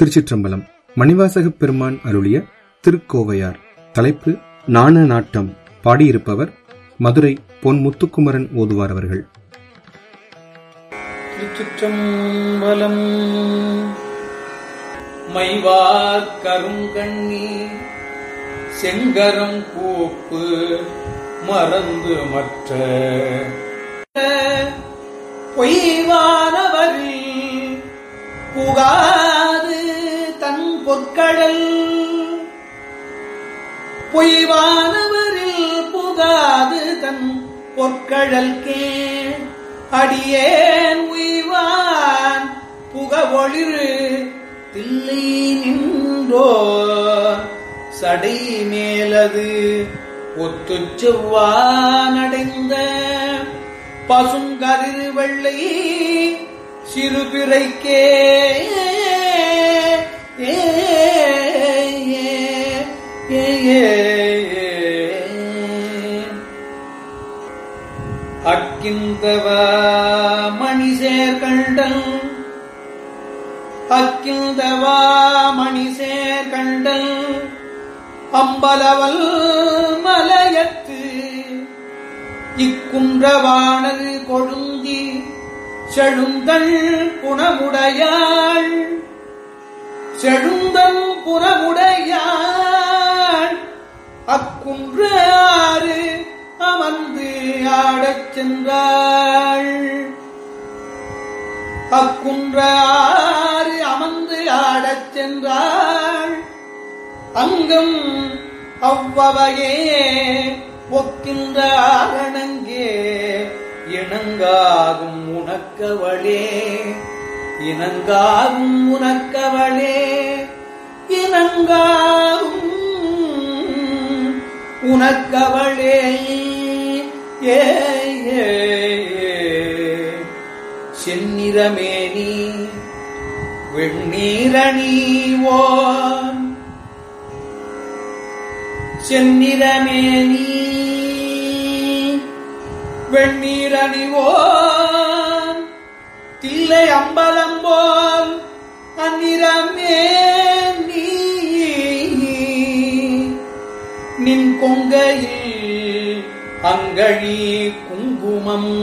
திருச்சிற்றம்பலம் மணிவாசகப் பெருமான் அருளிய திருக்கோவையார் தலைப்பு நாண நாட்டம் பாடியிருப்பவர் மதுரை பொன் முத்துக்குமரன் ஓதுவார் அவர்கள் திருச்சிற்றம்பலம் மைவார் கருங்கண்ணி செங்கரம் கூப்பு மறந்து மற்ற பொய்வானவரில் புகாது தன் பொற்கடல் பொய்வானவரில் புகாது தன் பொற்கடல் கே அடியேன் உய்வான் புக ஒளிரு தில்லை நின்றோ சடை மேலது ஒத்துச் செவ்வானடைந்த பசுங்கதிரு வெள்ளை சிறுபிறைக்கே ஏ, ஏ, ஏ, ஏ. அக்கிந்தவ மணிசேர் கண்டல் அக்கிந்தவா மணிசேர் கண்டல் அம்பலவல் மலையத்து இக்குன்றவானது கொழுந்தி செழுந்தள் குணமுடையாள் செழுந்தன் புறமுடையாள் அக்குன்று ஆறு அமர்ந்து ஆடச் சென்றாள் அக்குன்ற ஆறு அமர்ந்து ஆடச் சென்றாள் அங்கும் அவ்வவையே ஒக்கின்ற ஆரணங்கே இணங்காகும் உனக்கவளே இணங்காகும் உனக்கவளே இணங்காகும் உனக்கவளே ஏ ஏ, ஏ. செந்நிறமேனி வெண்ணீரணிவோன் செந்நிறமேனி வெண்ணீரணிவோன் தில்லை அம்பலம் போல் அந்நிறமே நீ நின் கொங்கையில் அங்கழி குங்குமம்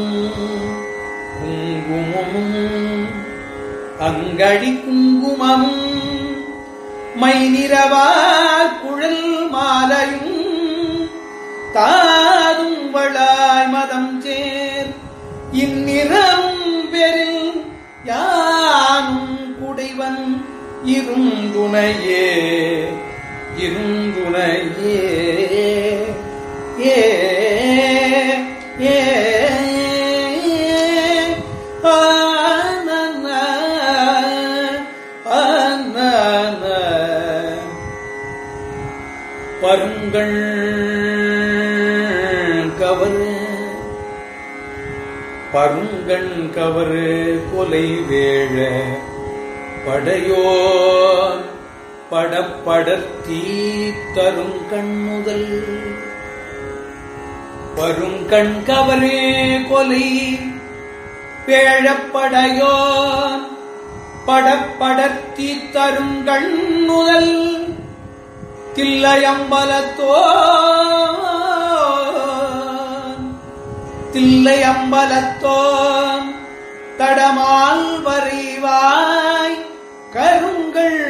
குங்குமம் அங்கழி குங்குமம் மை நிறவார் குழல் மாலையும் தாதும் வளாய் மதம் சேர் இந்நிறம் பெறில் யானும் குடைவன் இருந்துணையே இருந்துணையே ஏ ஏ ஆனன, ஆனன. பருங்கள் கவரு பருங்கண் கவரு கொலை வேழ படையோ படப்படர்த்தீ தரும் கண்முதல் பருங்கண் கவரு கொலை வேழப்படையோ படப்படர்த்தி தரும் கண்முதல் தில்லையம்பலத்தோ தில்லையம்பலத்தோன் தடமால் வரைவாய் கருங்கள்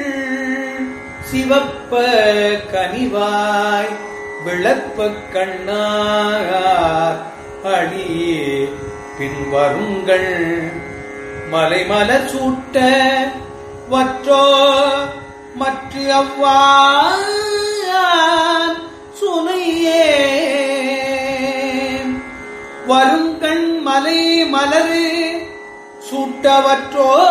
சிவப்ப கனிவாய் விளப்ப கண்ணார் அடியே பின்வருங்கள் மலைமல சூட்ட வற்றோ மற்ற அவ்வான் சுனையே வருங்கண் மலை மலரு சூட்டவற்றோ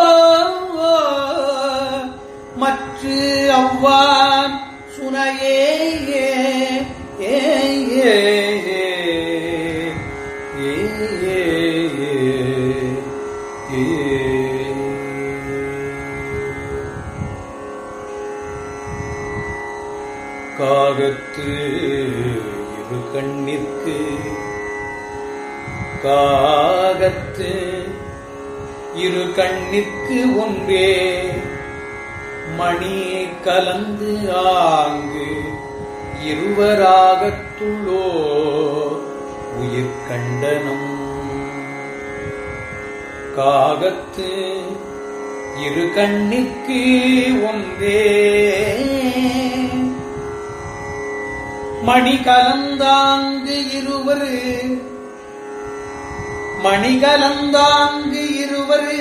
மற்ற அவ்வான் சுனையே ஏ ஏ ஏ ஏ ஏ காகத்து இரு கண்ணிற்கு காகத்து இரு கண்ணிற்கு ஒன்றே மணி கலந்து ஆங்கு இருவராகத்துள்ளோ உயிர் கண்டனம் காகத்து இரு கண்ணிற்கு ஒன்றே மணி கலந்தாங்கு இருவர் மணி கலந்தாங்கு இருவர்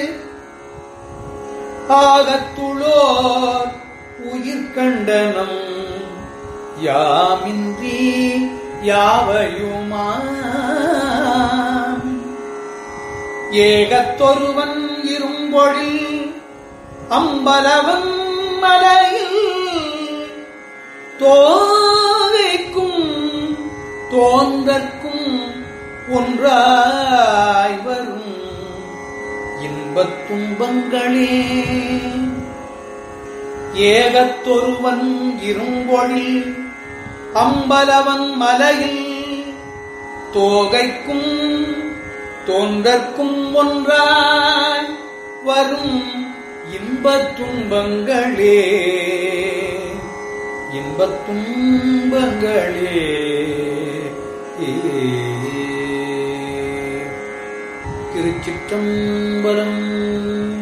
ஆகத்துளோர் உயிர் கண்டனம் யாமின்றி யாவையுமா ஏகத்தொருவன் இரும்பொழில் அம்பலவன் மலையில் தோவைக்கும் தோன்றற்கும் ஒன்றாய் வரும் இன்பத் துன்பங்களே ஏகத்தொருவன் இரும்பொழில் அம்பலவன் மலையில் தோகைக்கும் தோன்றற்கும் ஒன்றாய் வரும் இன்பத் துன்பங்களே இன்பத் துன்பங்களே திருச்சிற்றம்பலம்